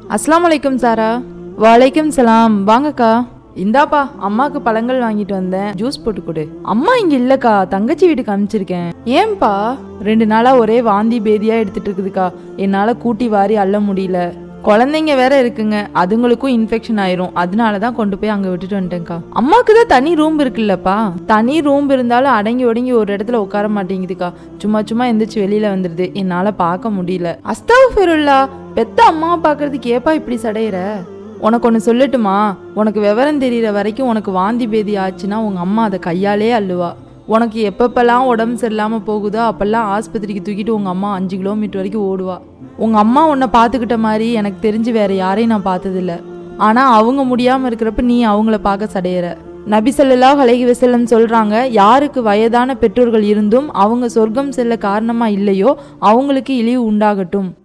அஸ்ஸலாமு அலைக்கும் சாரா வலைக்கும் சலாம் வாங்கக்கா இந்தாப்பா அம்மாக்கு பழங்கள் வாங்கிட்டு வந்தேன் ஜூஸ் போட்டு கொடு அம்மா இங்க இல்லக்கா தங்கச்சி வீட்டுக்கு அனுப்பிச்சிருக்கேன் ஏன்பா ரெண்டு நாளா ஒரே வாந்தி பேதியா எடுத்துட்டு இருக்குதுக்கா என்னால கூட்டி வாரி அள்ள முடியல குழந்தைங்க வேற இருக்குங்க அதுங்களுக்கும் இன்ஃபெக்ஷன் ஆயிரும் அதனால தான் கொண்டு போய் அங்க விட்டுட்டு வந்துட்டேன்க்கா அம்மாக்கு தான் தனி ரூம் இருக்குல்லப்பா தனி ரூம் இருந்தாலும் அடங்கி ஒடங்கி ஒரு இடத்துல உட்கார மாட்டேங்குதுக்கா சும்மா சும்மா எந்திரிச்சு வெளியில வந்துருது என்னால பார்க்க முடியல அஸ்தாஃபிருல்லா பெத்த அம்மாவை பார்க்கறதுக்கு ஏப்பா இப்படி சடையிற உனக்கு ஒன்று சொல்லட்டுமா உனக்கு விவரம் தெரியற வரைக்கும் உனக்கு வாந்தி பேதி ஆச்சுன்னா உங்க அம்மா அதை கையாலே அள்ளுவா உனக்கு எப்பப்பெல்லாம் உடம்பு சரியில்லாமல் போகுதோ அப்பெல்லாம் ஆஸ்பத்திரிக்கு தூக்கிட்டு உங்கள் அம்மா அஞ்சு கிலோமீட்டர் வரைக்கும் ஓடுவா உங்கள் அம்மா உன்னை பார்த்துக்கிட்ட மாதிரி எனக்கு தெரிஞ்சு வேற யாரையும் நான் பார்த்ததில்ல ஆனால் அவங்க முடியாமல் இருக்கிறப்ப நீ அவங்கள பார்க்க சடையிற நபி ஸல்லல்லாஹு அலைஹி வஸல்லம் சொல்றாங்க யாருக்கு வயதான பெற்றோர்கள் இருந்தும் அவங்க சொர்க்கம் செல்ல காரணமா இல்லையோ அவங்களுக்கு இழிவு உண்டாகட்டும்